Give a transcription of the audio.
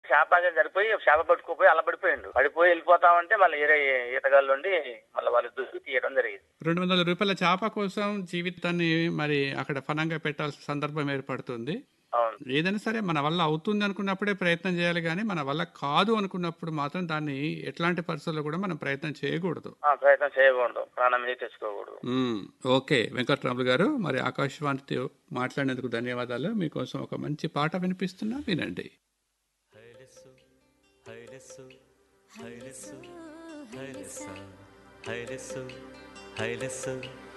చేప సరిపోయి చేప పట్టుకుపోయి అలా పడిపోయిండు పడిపోయి వెళ్ళిపోతామంటే మళ్ళీ ఏరే ఈతగాళ్ళు ఉండి మళ్ళీ వాళ్ళు దుక్కి తీయడం జరిగింది రెండు వందల రూపాయల చేప కోసం జీవితాన్ని మరి అక్కడ ఫలంగా పెట్టాల్సిన సందర్భం ఏర్పడుతుంది అవును ఏదైనా సరే మన వల్ల అవుతుంది అనుకున్నప్పుడే ప్రయత్నం చేయాలి కానీ మన వల్ల కాదు అనుకున్నప్పుడు మాత్రం దాన్ని ఎట్లాంటి పరిస్థితుల్లో కూడా మనం ప్రయత్నం చేయకూడదు ఆ, ప్రయత్నం చేయకూడదు ప్రాణం మీద తెచ్చుకోకూడదు మ్మ్. ఓకే వెంకట్రాములు గారు మరి ఆకాశవాణితో మాట్లాడినందుకు ధన్యవాదాలు మీకోసం ఒక మంచి పాట వినిపిస్తున్నా వినండి హైలెస్సు హైలెస్సు హైలెస్సు హైలెస్స హైలెస్సు హైలెస్సు